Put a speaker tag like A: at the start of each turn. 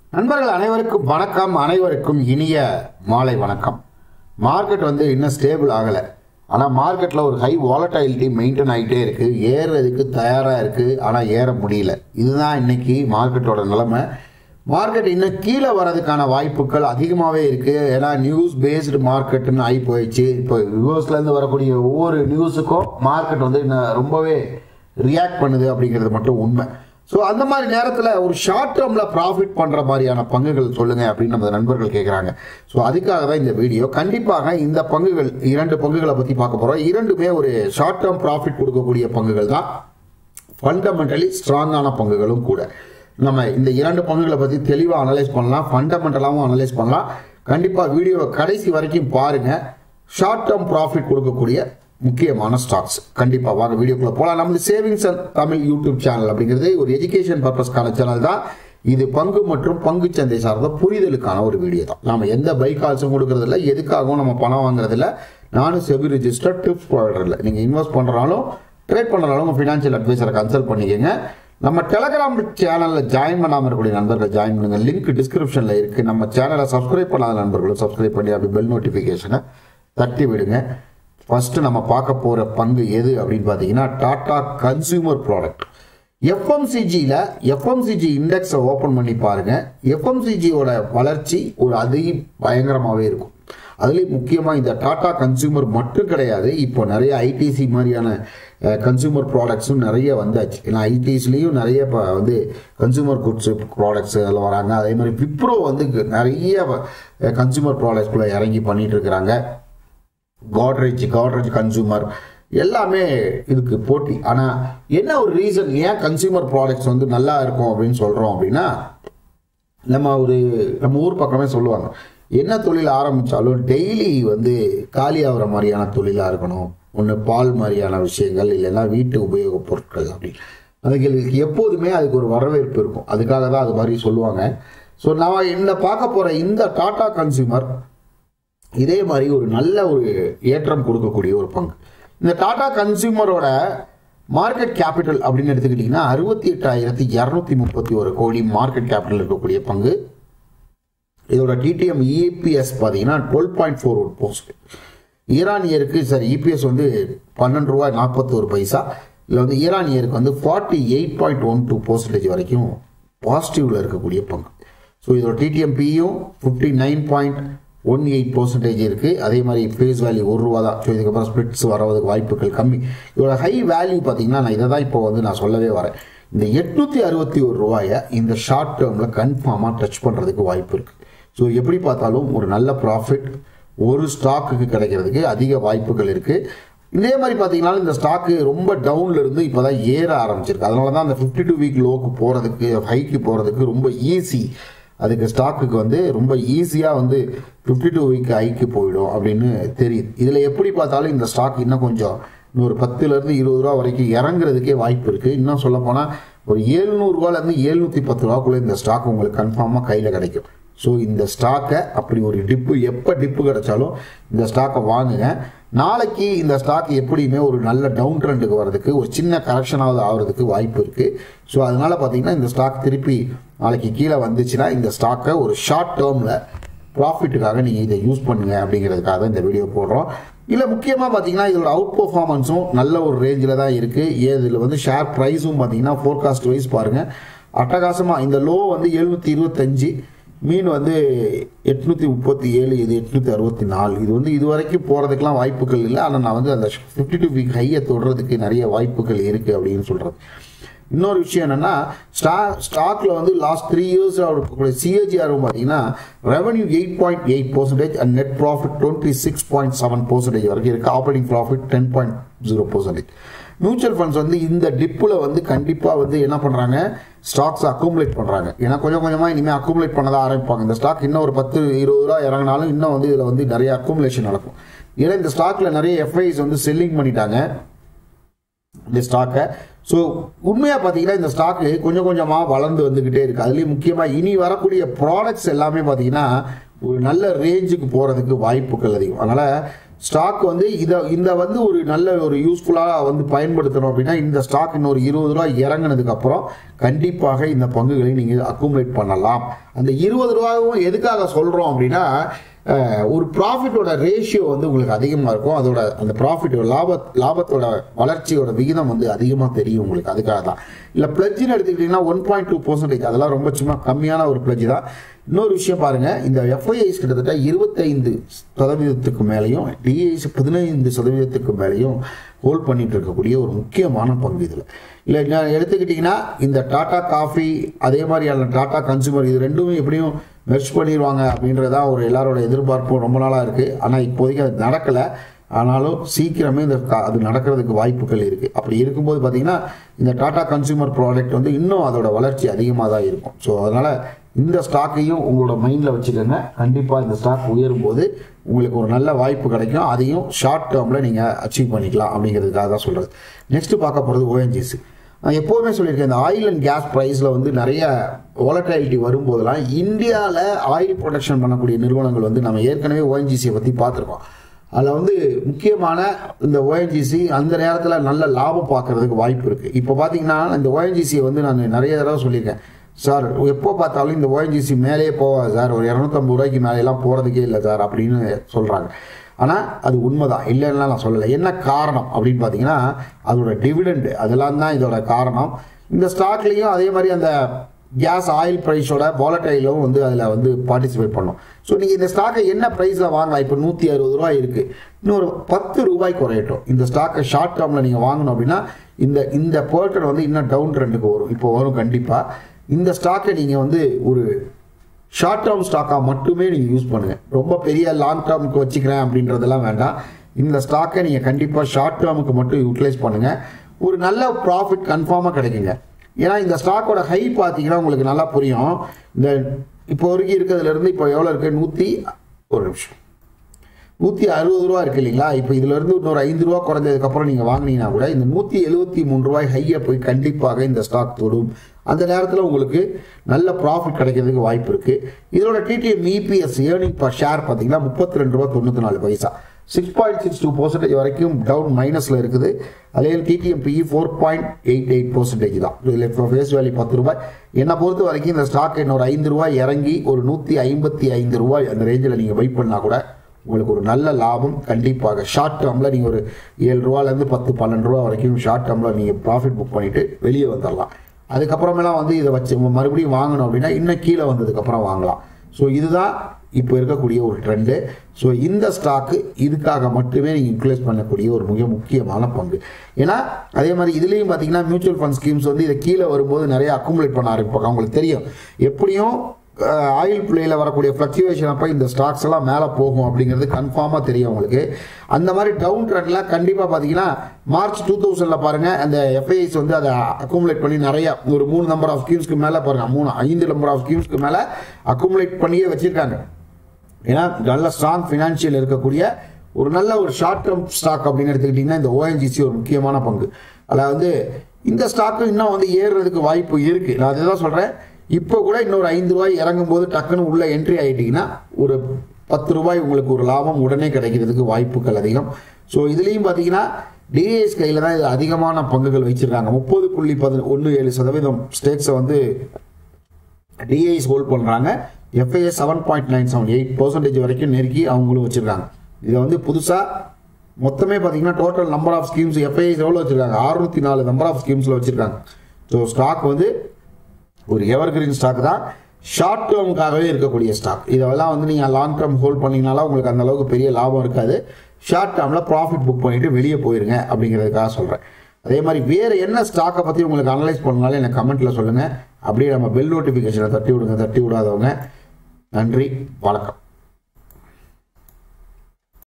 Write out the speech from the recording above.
A: நண்பர்கள் அனைவருக்கும் வணக்கம் அனைவருக்கும் இனிய மாலை வணக்கம் மார்க்கெட் வந்து இன்னும் ஸ்டேபிள் ஆகலை ஆனால் மார்க்கெட்டில் ஒரு ஹை வாலட்டாலிட்டி மெயின்டைன் ஆகிட்டே இருக்குது ஏறுறதுக்கு தயாராக இருக்குது ஆனால் ஏற முடியல இதுதான் இன்னைக்கு மார்க்கெட்டோட நிலைமை மார்க்கெட் இன்னும் கீழே வர்றதுக்கான வாய்ப்புகள் அதிகமாகவே இருக்குது ஏன்னா நியூஸ் பேஸ்டு மார்க்கெட்டுன்னு ஆகி போயிடுச்சு இப்போ யூஎஸ்லேருந்து வரக்கூடிய ஒவ்வொரு நியூஸுக்கும் மார்க்கெட் வந்து இன்னும் ரொம்பவே ரியாக்ட் பண்ணுது அப்படிங்கிறது மட்டும் உண்மை ஸோ அந்த மாதிரி நேரத்தில் ஒரு ஷார்ட் டேர்மில் ப்ராஃபிட் பண்ணுற மாதிரியான பங்குகள் சொல்லுங்கள் அப்படின்னு நம்ம நண்பர்கள் கேட்குறாங்க ஸோ அதுக்காக தான் இந்த வீடியோ கண்டிப்பாக இந்த பங்குகள் இரண்டு பங்குகளை பற்றி பார்க்க போகிறோம் இரண்டுமே ஒரு ஷார்ட் டேர்ம் ப்ராஃபிட் கொடுக்கக்கூடிய பங்குகள் தான் ஃபண்டமெண்டலி ஸ்ட்ராங்கான பங்குகளும் கூட நம்ம இந்த இரண்டு பங்குகளை பற்றி தெளிவாக அனலைஸ் பண்ணலாம் ஃபண்டமெண்டலாகவும் அனலைஸ் பண்ணலாம் கண்டிப்பாக வீடியோவை கடைசி வரைக்கும் பாருங்கள் ஷார்ட் டேர்ம் ப்ராஃபிட் கொடுக்கக்கூடிய முக்கியமான ஸ்டாக்ஸ் கண்டிப்பாக வாங்க வீடியோக்குள்ளே போகலாம் நமது savings and Tamil YouTube channel அப்படிங்கிறது ஒரு எஜுகேஷன் பர்பஸ்க்கான சேனல் தான் இது பங்கு மற்றும் பங்கு சந்தை சார்ந்த புரிதலுக்கான ஒரு வீடியோ தான் நாம எந்த பைக் கால்ஸும் கொடுக்கறதில்ல எதுக்காகவும் நம்ம பணம் வாங்குறதில்ல நானும் செபி ரிஜிஸ்டர் டிப்ஸ் ப்ரொவைடர் நீங்கள் இன்வெஸ்ட் பண்ணுறாலும் ட்ரேட் பண்ணுறாலும் உங்கள் ஃபினான்ஷியல் அட்வைசரை கன்சல்ட் பண்ணிக்கோங்க நம்ம டெலகிராம் சேனலில் ஜாயின் பண்ணாமல் இருக்கக்கூடிய நண்பர்கள் ஜாயின் பண்ணுங்க லிங்க் டிஸ்கிரிப்ஷனில் இருக்குது நம்ம சேனலை சப்ஸ்கிரைப் பண்ணாத நண்பர்களும் சப்ஸ்கிரைப் பண்ணி அப்படி பெல் நோட்டிஃபிகேஷனை தட்டி விடுங்க ஃபர்ஸ்ட் நம்ம பார்க்க போகிற பங்கு எது அப்படின்னு பார்த்தீங்கன்னா டாடா கன்சியூமர் ப்ராடக்ட் எஃப்எம்சிஜியில் எஃப்எம்சிஜி இண்டெக்ஸை ஓப்பன் பண்ணி பாருங்க எஃப்எம்சிஜியோட வளர்ச்சி ஒரு அதி பயங்கரமாகவே இருக்கும் அதுலேயும் முக்கியமாக இந்த டாடா கன்சியூமர் மட்டும் கிடையாது இப்போ நிறைய ஐடிசி மாதிரியான கன்சியூமர் ப்ராடக்ட்ஸும் நிறைய வந்தாச்சு ஏன்னா ஐடிஸ்லேயும் நிறைய இப்போ வந்து கன்சியூமர் குட்ஸ் ப்ராடக்ட்ஸ் அதில் வராங்க அதே மாதிரி விப்ரோ வந்து நிறைய கன்சியூமர் ப்ராடக்ட்ஸ்குள்ளே இறங்கி பண்ணிட்டு இருக்கிறாங்க காட்ரேஜ் காட்ரேஜ் கன்சூமர் எல்லாமே இதுக்கு போட்டி ஆனால் என்ன ஒரு ரீசன் ஏன் கன்சியூமர் ப்ராடக்ட்ஸ் வந்து நல்லா இருக்கும் அப்படின்னு சொல்கிறோம் அப்படின்னா நம்ம ஒரு நம்ம ஊர் பக்கமே சொல்லுவாங்க என்ன தொழில் ஆரம்பித்தாலும் டெய்லி வந்து காலி ஆகிற மாதிரியான தொழிலாக இருக்கணும் ஒன்று பால் மாதிரியான விஷயங்கள் இல்லைன்னா வீட்டு உபயோகப் பொருட்கள் அப்படி அதுகளுக்கு எப்போதுமே அதுக்கு ஒரு வரவேற்பு இருக்கும் அதுக்காக தான் அது மாதிரி சொல்லுவாங்க ஸோ நான் என்ன பார்க்க போகிற இந்த டாடா கன்சியூமர் இதே மாதிரி ஒரு நல்ல ஒரு ஏற்றம் கொடுக்கக்கூடிய ஒரு பங்கு இந்த டாடா கன்சியூமரோட மார்க்கெட் கேபிட்டல் அப்படின்னு எடுத்துக்கிட்டிங்கன்னா அறுபத்தி எட்டாயிரத்தி இரநூத்தி முப்பத்தி ஒரு கோடி மார்க்கெட் கேபிட்டல் இருக்கக்கூடிய பங்கு இதோட டிடிஎம் இபிஎஸ் பார்த்தீங்கன்னா twelve point four one post ஈரானியருக்கு சார் இபிஎஸ் வந்து பன்னெண்டு ரூபாய் நாற்பத்தோரு பைசா இதில் வந்து ஈரானியருக்கு வந்து forty eight point one two percentage வரைக்கும் பாசிட்டிவில் இருக்கக்கூடிய பங்கு ஸோ இதோட டிடிஎம்பியும் fifty nine point one eight percentage இருக்குது அதே மாதிரி ஃபேஸ் வேல்யூ ஒரு ரூபா தான் ஸோ இதுக்கப்புறம் ஸ்பிரிட்ஸ் வரதுக்கு வாய்ப்புகள் கம்மி இதோட ஹை வேல்யூ பார்த்தீங்கன்னா நான் இதை தான் இப்போ வந்து நான் சொல்லவே வரேன் இந்த எட்நூற்றி அறுபத்தி ஒரு ரூபாயை இந்த ஷார்ட் டேர்மில் கன்ஃபார்மாக டச் பண்ணுறதுக்கு வாய்ப்பு இருக்குது ஸோ எப்படி பார்த்தாலும் ஒரு நல்ல ப்ராஃபிட் ஒரு ஸ்டாக்குக்கு கிடைக்கிறதுக்கு அதிக வாய்ப்புகள் இருக்குது இதே மாதிரி பார்த்தீங்கன்னா இந்த ஸ்டாக்கு ரொம்ப டவுன்ல இருந்து இப்போ தான் ஏற ஆரம்பிச்சிருக்கு அதனால தான் அந்த ஃபிஃப்டி டூ வீக் லோக்கு போகிறதுக்கு ஹைக்கு போகிறதுக்கு ரொம்ப ஈஸி அதுக்கு ஸ்டாக்குக்கு வந்து ரொம்ப ஈஸியாக வந்து ஃபிஃப்டி டூ வீக் ஹைக்கு போயிடும் அப்படின்னு தெரியுது இதில் எப்படி பார்த்தாலும் இந்த ஸ்டாக் இன்னும் கொஞ்சம் இன்னொரு பத்துலேருந்து இருபது ரூபா வரைக்கும் இறங்குறதுக்கே வாய்ப்பு இருக்குது இன்னும் சொல்லப்போனால் ஒரு ஏழ்நூறுரூவாலேருந்து எழுநூற்றி பத்து ரூபாக்குள்ளே இந்த ஸ்டாக் உங்களுக்கு கன்ஃபார்மாக கையில் கிடைக்கும் ஸோ இந்த ஸ்டாக்கை அப்படி ஒரு டிப்பு எப்போ டிப்பு கிடைச்சாலும் இந்த ஸ்டாக்கை வாங்குங்க நாளைக்கு இந்த ஸ்டாக் எப்படியுமே ஒரு நல்ல டவுன் ட்ரெண்டுக்கு வர்றதுக்கு ஒரு சின்ன கரெக்ஷனாவது ஆகிறதுக்கு வாய்ப்பு இருக்குது ஸோ அதனால் பார்த்தீங்கன்னா இந்த ஸ்டாக் திருப்பி நாளைக்கு கீழே வந்துச்சுன்னா இந்த ஸ்டாக்கை ஒரு ஷார்ட் டேர்மில் ப்ராஃபிட்டுக்காக நீங்கள் இதை யூஸ் பண்ணுங்க அப்படிங்கிறதுக்காக தான் இந்த வீடியோ போடுறோம் இல்லை முக்கியமாக பார்த்தீங்கன்னா இதோட அவுட் பர்ஃபார்மன்ஸும் நல்ல ஒரு ரேஞ்சில் தான் இருக்குது இதில் வந்து ஷேர் ப்ரைஸும் பார்த்தீங்கன்னா ஃபோர்காஸ்ட் வைஸ் பாருங்கள் அட்டகாசமாக இந்த லோ வந்து எழுநூற்றி இருபத்தஞ்சு மீன் வந்து எட்நூற்றி முப்பத்தி ஏழு இது எட்நூற்றி அறுபத்தி நாலு இது வந்து இது வரைக்கும் போகிறதுக்கெலாம் வாய்ப்புகள் இல்லை ஆனால் நான் வந்து அந்த ஃபிஃப்டி டூ வீக் ஹையை தொடுறதுக்கு நிறைய வாய்ப்புகள் இருக்குது அப்படின்னு சொல்கிறது இன்னொரு விஷயம் என்னென்னா ஸ்டா ஸ்டாக்கில் வந்து லாஸ்ட் த்ரீ இயர்ஸ் இருக்கக்கூடிய சிஏஜிஆரும் பார்த்தீங்கன்னா revenue eight point eight percentage and net profit twenty six point seven percentage வரைக்கும் இருக்குது operating profit ten point zero percentage mutual funds வந்து இந்த டிப்பில் வந்து கண்டிப்பாக வந்து என்ன பண்ணுறாங்க ஸ்டாக்ஸ் அக்குமுலேட் பண்ணுறாங்க ஏன்னா கொஞ்சம் கொஞ்சமாக இனிமேல் அக்குமுலேட் பண்ண தான் ஆரம்பிப்பாங்க இந்த ஸ்டாக் இன்னும் ஒரு பத்து இருபது ரூபா இறங்கினாலும் இன்னும் வந்து இதில் வந்து நிறைய அக்குமுலேஷன் நடக்கும் ஏன்னா இந்த ஸ்டாக்கில் நிறைய எஃப்ஐஸ் வந்து செல்லிங் பண்ணிட்டாங்க இந்த ஸ்டாக்கை ஸோ உண்மையாக பார்த்தீங்கன்னா இந்த ஸ்டாக்கு கொஞ்சம் கொஞ்சமாக வளர்ந்து வந்துக்கிட்டே இருக்குது அதுலேயும் முக்கியமாக இனி வரக்கூடிய ப்ராடக்ட்ஸ் எல்லாமே பார்த்தீங்கன்னா ஒரு நல்ல ரேஞ்சுக்கு போகிறதுக்கு வாய்ப்புகள் அதிகம் அதனால் ஸ்டாக் வந்து இதை இந்த வந்து ஒரு நல்ல ஒரு யூஸ்ஃபுல்லாக வந்து பயன்படுத்தணும் அப்படின்னா இந்த ஸ்டாக் இன்னொரு இருபது ரூபா இறங்குனதுக்கு அப்புறம் கண்டிப்பாக இந்த பங்குகளை நீங்கள் அக்குமுலேட் பண்ணலாம் அந்த இருபது ரூபாயும் எதுக்காக சொல்கிறோம் அப்படின்னா அஹ், ஒரு ப்ராஃபிட்டோட ரேஷியோ வந்து உங்களுக்கு அதிகமாக இருக்கும் அதோட அந்த ப்ராஃபிட் லாப லாபத்தோட வளர்ச்சியோட விகிதம் வந்து அதிகமாக தெரியும் உங்களுக்கு அதுக்காக தான் இல்லை பிளட்ஜின்னு எடுத்துக்கிட்டிங்கன்னா ஒன் பாயிண்ட் டூ பர்சன்டேஜ் அதெல்லாம் ரொம்ப சும்மா கம்மியான ஒரு பிளட்ஜ் தான் இன்னொரு விஷயம் பாருங்க இந்த எஃப்ஐஐஸ் கிட்டத்தட்ட இருபத்தைந்து சதவீதத்துக்கு மேலேயும் டிஐஸ் பதினைந்து சதவீதத்துக்கு மேலேயும் ஹோல்ட் பண்ணிட்டு இருக்கக்கூடிய ஒரு முக்கியமான பங்கு இதில் இல்லை நான் எடுத்துக்கிட்டிங்கன்னா இந்த டாடா காஃபி அதே மாதிரியான டாடா கன்சூமர் இது ரெண்டுமே எப்படியும் மெர்ச் பண்ணிடுவாங்க அப்படின்றதா ஒரு எல்லாரோட எதிர்பார்ப்பும் ரொம்ப நாளாக இருக்குது ஆனால் இப்போதைக்கு அது நடக்கலை ஆனாலும் சீக்கிரமே இந்த கா- அது நடக்கிறதுக்கு வாய்ப்புகள் இருக்குது அப்படி இருக்கும்போது பார்த்தீங்கன்னா இந்த டாடா கன்சூமர் ப்ராடக்ட் வந்து இன்னும் அதோட வளர்ச்சி அதிகமாக தான் இருக்கும் ஸோ அதனால் இந்த ஸ்டாக்கையும் உங்களோட மைண்டில் வச்சுக்கோங்க கண்டிப்பாக இந்த ஸ்டாக் உயரும் போது உங்களுக்கு ஒரு நல்ல வாய்ப்பு கிடைக்கும் அதையும் ஷார்ட் டேர்மில் நீங்கள் அச்சீவ் பண்ணிக்கலாம் அப்படிங்கிறதுக்காக தான் சொல்கிறது நெக்ஸ்ட் பார்க்க போகிறது ஓஎன்ஜிசி நான் எப்போவுமே சொல்லியிருக்கேன் இந்த ஆயில் அண்ட் கேஸ் ப்ரைஸில் வந்து நிறைய வாலட்டாலிட்டி வரும்போதெல்லாம் இந்தியாவில் ஆயில் ப்ரொடக்ஷன் பண்ணக்கூடிய நிறுவனங்கள் வந்து நம்ம ஏற்கனவே ஓஎன்ஜிசியை பற்றி பார்த்துருக்கோம் அதில் வந்து முக்கியமான இந்த ஓஎன்ஜிசி அந்த நேரத்தில் நல்ல லாபம் பார்க்கறதுக்கு வாய்ப்பு இருக்குது இப்போ பார்த்தீங்கன்னா இந்த ஓஎன்ஜிசியை வந்து நான் நிறைய தடவை சொல்லியிருக்கேன் சார் எப்போ பார்த்தாலும் இந்த ஓஎன்ஜிசி மேலே போகாது சார் ஒரு இரநூத்தம்பது ரூபாய்க்கு மேலேலாம் போகிறதுக்கே இல்லை சார் அப்படின்னு சொல்கிறாங்க ஆனால் அது உண்மைதான் இல்லைன்னா நான் சொல்லலை என்ன காரணம் அப்படின்னு பார்த்தீங்கன்னா அதோட டிவிடெண்ட் அதெல்லாம் தான் இதோட காரணம் இந்த ஸ்டாக்லேயும் அதே மாதிரி அந்த கேஸ் ஆயில் ப்ரைஸோட வாலட்டைலும் வந்து அதில் வந்து பார்ட்டிசிபேட் பண்ணும் ஸோ நீங்கள் இந்த ஸ்டாக்கை என்ன ப்ரைஸில் வாங்கலாம் இப்போ நூற்றி அறுபது ரூபாய் இருக்குது இன்னொரு பத்து ரூபாய் குறையட்டும் இந்த ஸ்டாக்கை ஷார்ட் டேர்மில் நீங்கள் வாங்கணும் அப்படின்னா இந்த இந்த பேர்டன் வந்து இன்னும் டவுன் ட்ரெண்டுக்கு வரும் இப்போ வரும் கண்டிப்பாக இந்த ஸ்டாக்கை நீங்கள் வந்து ஒரு ஷார்ட் டேர்ம் ஸ்டாக்காக மட்டுமே நீங்கள் யூஸ் பண்ணுங்கள் ரொம்ப பெரிய லாங் டேர்முக்கு வச்சுக்கிறேன் அப்படின்றதெல்லாம் வேண்டாம் இந்த ஸ்டாக்கை நீங்கள் கண்டிப்பாக ஷார்ட் டேர்முக்கு மட்டும் யூட்டிலைஸ் பண்ணுங்கள் ஒரு நல்ல ப்ராஃபிட் கன்ஃபார்மாக கிடைக்குங்க ஏன்னா இந்த ஸ்டாக்கோட ஹை பார்த்தீங்கன்னா உங்களுக்கு நல்லா புரியும் இந்த இப்போ வரைக்கும் இருக்கிறதுலேருந்து இப்போ எவ்வளோ இருக்குது நூற்றி ஒரு நிமிஷம் நூற்றி அறுபது ரூபா இருக்கு இல்லைங்களா இப்போ இதுலேருந்து இன்னொரு ஐந்து ரூபா குறைஞ்சதுக்கப்புறம் நீங்கள் வாங்கினீங்கன்னா கூட இந்த நூற்றி எழுபத்தி மூணு ரூபாய் ஹையை போய் கண்டிப்பாக இந்த ஸ்டாக் தொடும் அந்த நேரத்தில் உங்களுக்கு நல்ல ப்ராஃபிட் கிடைக்கிறதுக்கு வாய்ப்பு இருக்குது இதோட TTM EPS earning per share பார்த்தீங்கன்னா முப்பத்தி ரெண்டு ரூபா தொண்ணூற்றி நாலு பைசா six point six two percentage வரைக்கும் டவுன் மைனஸில் இருக்குது அதே TTM PE four point eight eight percentage தான் இதில் இப்போ ஃபேஸ் வேல்யூ பத்து ரூபாய் என்னை பொறுத்த வரைக்கும் இந்த ஸ்டாக் இன்னொரு ஐந்து ரூபாய் இறங்கி ஒரு நூற்றி ஐம்பத்தி ஐந்து ரூபாய் அந்த ரேஞ்சில் நீங்கள் வெயிட் பண்ணால் கூட உங்களுக்கு ஒரு நல்ல லாபம் கண்டிப்பாக ஷார்ட் டேர்மில் நீங்கள் ஒரு ஏழு ரூபாலேருந்து பத்து பன்னெண்டு ரூபா வரைக்கும் ஷார்ட் டேர்மில் நீங்கள் ப்ராஃபிட் புக் பண்ணிவிட்டு வெளியே வந்துடலாம் அதுக்கப்புறமேலாம் வந்து இதை வச்சு மறுபடியும் வாங்கணும் அப்படின்னா இன்னும் கீழே வந்ததுக்கப்புறம் வாங்கலாம் ஸோ இதுதான் இப்போ இருக்கக்கூடிய ஒரு ட்ரெண்டு ஸோ இந்த ஸ்டாக்கு இதுக்காக மட்டுமே நீங்கள் யூட்டிலைஸ் பண்ணக்கூடிய ஒரு மிக முக்கியமான பங்கு ஏன்னா அதே மாதிரி இதுலேயும் பார்த்தீங்கன்னா மியூச்சுவல் ஃபண்ட் ஸ்கீம்ஸ் வந்து இதை கீழே வரும்போது நிறைய அக்குமுலேட் பண்ண ஆரம்பிப்பாங்க அவங்களுக்கு தெரியும் எப்படியும் ஆயில் பிளேயில் வரக்கூடிய ஃப்ளக்சுவேஷன் அப்போ இந்த ஸ்டாக்ஸ் எல்லாம் மேலே போகும் அப்படிங்கிறது கன்ஃபார்மாக தெரியும் உங்களுக்கு அந்த மாதிரி டவுன் ட்ரெண்ட்லாம் கண்டிப்பாக பார்த்தீங்கன்னா மார்ச் டூ தௌசண்டில் பாருங்கள் அந்த எஃப்ஐஎஸ் வந்து அதை அக்குமுலேட் பண்ணி நிறைய ஒரு மூணு நம்பர் ஆஃப் ஸ்கீம்ஸ்க்கு மேலே பாருங்கள் மூணு ஐந்து நம்பர் ஆஃப் ஸ்கீம்ஸ்க்கு மேலே அக்குமுலேட் பண்ணியே வச்சுருக்காங்க ஏன்னா நல்ல ஸ்ட்ராங் ஃபினான்ஷியல் இருக்கக்கூடிய ஒரு நல்ல ஒரு ஷார்ட் டேர்ம் ஸ்டாக் அப்படின்னு எடுத்துக்கிட்டிங்கன்னா இந்த ஓஎன்ஜிசி ஒரு முக்கியமான பங்கு அதில் வந்து இந்த ஸ்டாக்கு இன்னும் வந்து ஏறுறதுக்கு வாய்ப்பு இருக்குது நான் அதுதான் சொல்கிறேன் இப்போ கூட இன்னொரு ஐந்து ரூபாய் இறங்கும் போது டக்குன்னு உள்ள என்ட்ரி ஆகிட்டிங்கன்னா ஒரு பத்து ரூபாய் உங்களுக்கு ஒரு லாபம் உடனே கிடைக்கிறதுக்கு வாய்ப்புகள் அதிகம் ஸோ இதுலேயும் பார்த்தீங்கன்னா டிஏஎஸ் கையில் தான் இது அதிகமான பங்குகள் வச்சுருக்காங்க முப்பது புள்ளி பதி ஒன்று ஏழு சதவீதம் ஸ்டேக்ஸை வந்து டிஐஸ் ஹோல்ட் பண்ணுறாங்க FIIs seven point nine seven eight percentage வரைக்கும் நெருக்கி அவங்களும் வச்சுருக்காங்க இதை வந்து புதுசாக மொத்தமே பார்த்தீங்கன்னா total number of schemes FIIs எவ்வளோ வச்சுருக்காங்க அறுநூத்தி நாலு நம்பர் ஆஃப் ஸ்கீம்ஸில் வச்சுருக்காங்க ஸோ ஸ்டாக் வந்து ஒரு எவர் கிரீன் ஸ்டாக் தான் ஷார்ட் டேர்முக்காகவே இருக்கக்கூடிய ஸ்டாக் இதெல்லாம் வந்து நீங்கள் லாங் டேர்ம் ஹோல்ட் பண்ணிங்கனாலும் உங்களுக்கு அந்த அளவுக்கு பெரிய லாபம் இருக்காது ஷார்ட் டேர்மில் ப்ராஃபிட் புக் பண்ணிவிட்டு வெளியே போயிருங்க அப்படிங்கிறதுக்காக சொல்கிறேன் அதே மாதிரி வேறு என்ன ஸ்டாக்கை பற்றி உங்களுக்கு அனலைஸ் பண்ணாலும் எனக்கு கமெண்ட்டில் சொல்லுங்கள் அப்படியே நம்ம பெல் நோட்டிஃபிகேஷனை தட்டி விடுங்க தட்டி விடாதவங்க நன்றி வணக்கம்